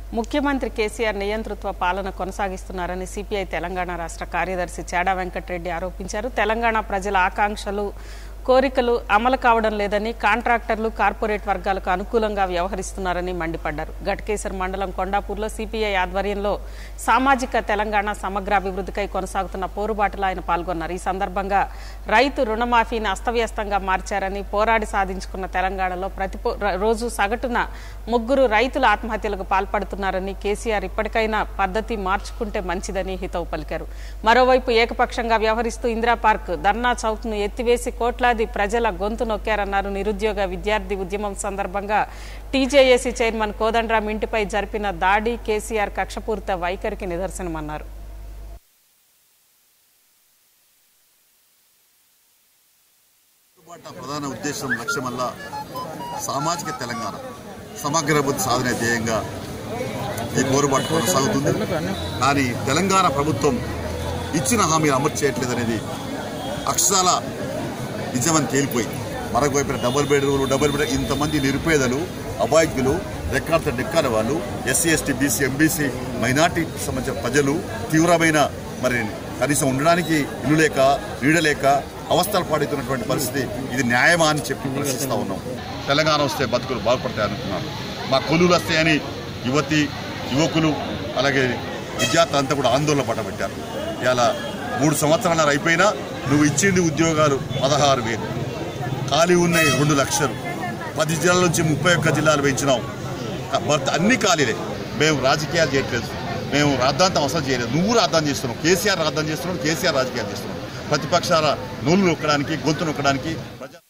ముఖ్యమంత్రి కేసీఆర్ నియంతృత్వ పాలన కొనసాగిస్తున్నారని సిపిఐ తెలంగాణ రాష్ట్ర కార్యదర్శి చాడా వెంకటరెడ్డి ఆరోపించారు తెలంగాణ ప్రజల ఆకాంక్షలు కోరికలు అమలు కావడం లేదని కాంట్రాక్టర్లు కార్పొరేట్ వర్గాలకు అనుకూలంగా వ్యవహరిస్తున్నారని మండిపడ్డారు ఘటకేసర్ మండలం కొండాపూర్లో సిపిఐ ఆధ్వర్యంలో సామాజిక తెలంగాణ సమగ్రాభివృద్ధికై కొనసాగుతున్న పోరుబాటులో ఆయన పాల్గొన్నారు ఈ సందర్భంగా రైతు రుణమాఫీని అస్తవ్యస్తంగా మార్చారని పోరాడి సాధించుకున్న తెలంగాణలో ప్రతి పో- ర- రోజు సగటున ముగ్గురు రైతులు ఆత్మహత్యలకు పాల్పడుతున్నారని కేసీఆర్ ఇప్పటికైనా పద్ధతి మార్చుకుంటే మంచిదని హితవు పలికారు మరోవైపు ఏకపక్షంగా వ్యవహరిస్తూ ఇందిరా పార్క్ ధర్నా చౌక్ను ఎత్తివేసి కోట్లాది ప్రజల గొంతు నొక్కారన్నారు నిరుద్యోగ విద్యార్థి ఉద్యమం సందర్భంగా టీజేఏసీ చైర్మన్ కోదండరాం ఇంటిపై జరిపిన దాడి కేసీఆర్ కక్షపూరిత వైఖరికి నిదర్శనమన్నారు పోరాట ప్రధాన ఉద్దేశం లక్ష్యమల్ల సామాజిక తెలంగాణ సమగ్ర అభివృద్ధి సాధన ధ్యేయంగా ఈ పోరుబాటు కొనసాగుతుంది కానీ తెలంగాణ ప్రభుత్వం ఇచ్చిన హామీలు అమలు చేయట్లేదనేది అక్షరాల నిజమని తేలిపోయింది మరొక వైపున డబుల్ బెడ్రూమ్లు డబుల్ బెడ్ ఇంతమంది నిరుపేదలు అబాయికులు రెక్కాడితే డెక్కాల వాళ్ళు SC ST BC MBC minority సంబంధించిన ప్రజలు తీవ్రమైన మరి కనీసం ఉండడానికి ఇల్లు లేక నీడ లేక అవస్థలు పాడుతున్నటువంటి పరిస్థితి ఇది న్యాయమా అని చెప్పి ప్రశ్నిస్తూ ఉన్నాం తెలంగాణ వస్తే బతుకులు బాగుపడతాయి అనుకున్నాను మా కొలువులు వస్తాయని యువతి యువకులు అలాగే విద్యార్థులు అంతా కూడా ఆందోళన పడబెట్టారు ఇలా మూడు సంవత్సరాలు అయిపోయినా నువ్వు ఇచ్చింది ఉద్యోగాలు పదహారు వేలు ఖాళీ ఉన్నాయి రెండు లక్షలు పది జిల్లాల నుంచి ముప్పై ఒక్క జిల్లాలు పెంచినాం భర్త అన్ని ఖాళీలే మేము రాజకీయాలు చేయట్లేదు మేము రాద్ధాంతం అసలు చేయలేదు నువ్వు రాద్ధాంతం చేస్తున్నావు కేసీఆర్ రాద్ధాంతం చేస్తున్నావు కేసీఆర్ రాజకీయాలు చేస్తున్నావు ప్రతిపక్షాల నోళ్ళు నొక్కడానికి గొంతు నొక్కడానికి ప్రజా